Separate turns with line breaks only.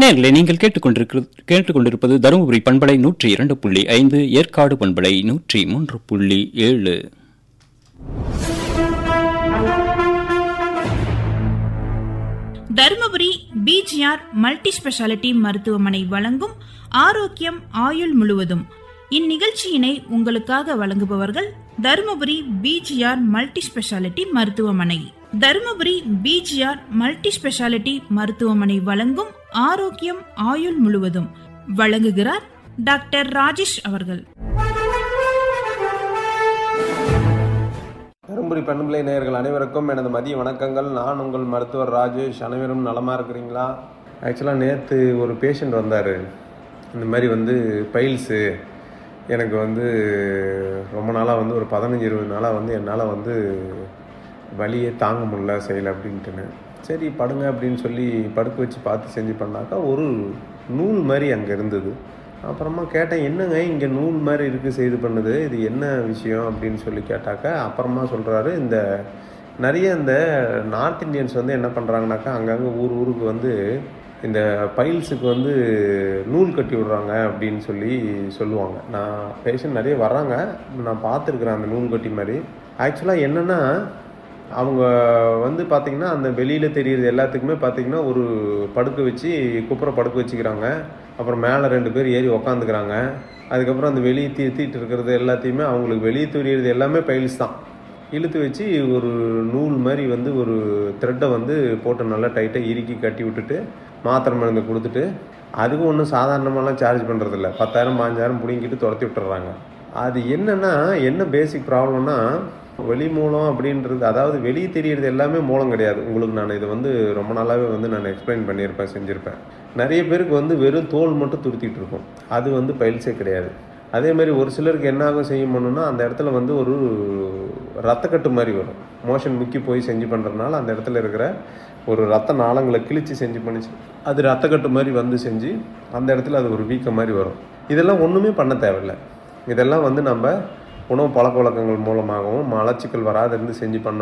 நேர்களே நீங்கள் கேட்டுக்கொண்டிருக்கிறது கேட்டுக்கொண்டிருப்பது தருமபுரி பண்பலை நூற்றி இரண்டு புள்ளி ஐந்து ஏற்காடு பண்பலை நூற்றி மூன்று புள்ளி ஏழு
தருமபுரி பிஜிஆர் மல்டி ஸ்பெஷாலிட்டி மருத்துவமனை வழங்கும் ஆரோக்கியம் ஆயுள் முழுவதும் இந்நிகழ்ச்சியினை உங்களுக்காக வழங்குபவர்கள் தருமபுரி பிஜிஆர் மல்டி ஸ்பெஷாலிட்டி மருத்துவமனை தருமபுரி பிஜிஆர் மல்டி ஸ்பெஷாலிட்டி மருத்துவமனை வழங்கும் ஆரோக்கியம் ஆயுள் முழுவதும் வழங்குகிறார் டாக்டர் ராஜேஷ் அவர்கள்
தருமபுரி பெண்பிள்ளை நேயர்கள் அனைவருக்கும் எனது மதிய வணக்கங்கள் நான் உங்கள் மருத்துவர் ராஜேஷ் அனைவரும் நலமாக இருக்கிறீங்களா ஆக்சுவலாக நேற்று ஒரு பேஷண்ட் வந்தார் இந்த மாதிரி வந்து பைல்ஸு எனக்கு வந்து ரொம்ப நாளாக வந்து ஒரு பதினஞ்சு இருபது நாளாக வந்து என்னால் வந்து வலியே தாங்க முடியல செய்யலை அப்படின்ட்டுன்னு சரி படுங்க அப்படின்னு சொல்லி படுக்க வச்சு பார்த்து செஞ்சு பண்ணாக்கா ஒரு நூல் மாதிரி அங்கே இருந்தது அப்புறமா கேட்டேன் என்னங்க இங்கே நூல் மாதிரி இருக்குது செய்து பண்ணுது இது என்ன விஷயம் அப்படின்னு சொல்லி கேட்டாக்கா அப்புறமா சொல்கிறாரு இந்த நிறைய இந்த நார்த் இந்தியன்ஸ் வந்து என்ன பண்ணுறாங்கனாக்கா அங்கங்கே ஊர் ஊருக்கு வந்து இந்த பைல்ஸுக்கு வந்து நூல் கட்டி விடுறாங்க அப்படின்னு சொல்லி சொல்லுவாங்க நான் பேஷண்ட் நிறைய வர்றாங்க நான் பார்த்துருக்குறேன் அந்த நூல் கட்டி மாதிரி ஆக்சுவலாக என்னென்னா அவங்க வந்து பார்த்திங்கன்னா அந்த வெளியில் தெரியுறது எல்லாத்துக்குமே பார்த்திங்கன்னா ஒரு படுக்க வச்சு குப்புற படுக்க வச்சுக்கிறாங்க அப்புறம் மேலே ரெண்டு பேர் ஏறி உக்காந்துக்கிறாங்க அதுக்கப்புறம் அந்த வெளியே தீர்த்திட்டு இருக்கிறது எல்லாத்தையுமே அவங்களுக்கு வெளியே தெரியறது எல்லாமே பைல்ஸ் தான் இழுத்து வச்சு ஒரு நூல் மாதிரி வந்து ஒரு த்ரெட்டை வந்து போட்டு நல்லா டைட்டாக இறுக்கி கட்டி விட்டுட்டு மாத்திரை மருந்து கொடுத்துட்டு அதுக்கும் ஒன்றும் சாதாரணமாலாம் சார்ஜ் பண்ணுறதில்ல பத்தாயிரம் பாஞ்சாயிரம் பிடிங்கிட்டு துரத்தி விட்டுறாங்க அது என்னென்னா என்ன பேசிக் ப்ராப்ளம்னா வெளி மூலம் அப்படின்றது அதாவது வெளியே தெரியறது எல்லாமே மூலம் கிடையாது உங்களுக்கு நான் இதை வந்து ரொம்ப நாளாகவே வந்து நான் எக்ஸ்பிளைன் பண்ணியிருப்பேன் செஞ்சுருப்பேன் நிறைய பேருக்கு வந்து வெறும் தோல் மட்டும் துருத்திட்டு இருக்கும் அது வந்து பயில்ஸே கிடையாது அதே மாதிரி ஒரு சிலருக்கு என்ன ஆகும் செய்யும் பண்ணுன்னா அந்த இடத்துல வந்து ஒரு ரத்தக்கட்டு மாதிரி வரும் மோஷன் முக்கி போய் செஞ்சு பண்ணுறதுனால அந்த இடத்துல இருக்கிற ஒரு ரத்த நாளங்களை கிழிச்சு செஞ்சு பண்ணிச்சு அது ரத்தக்கட்டு மாதிரி வந்து செஞ்சு அந்த இடத்துல அது ஒரு வீக்கம் மாதிரி வரும் இதெல்லாம் ஒன்றுமே பண்ண தேவையில்லை இதெல்லாம் வந்து நம்ம உணவு பழக்க வழக்கங்கள் மூலமாகவும் மலச்சிக்கல் வராது இருந்து செஞ்சு பண்ண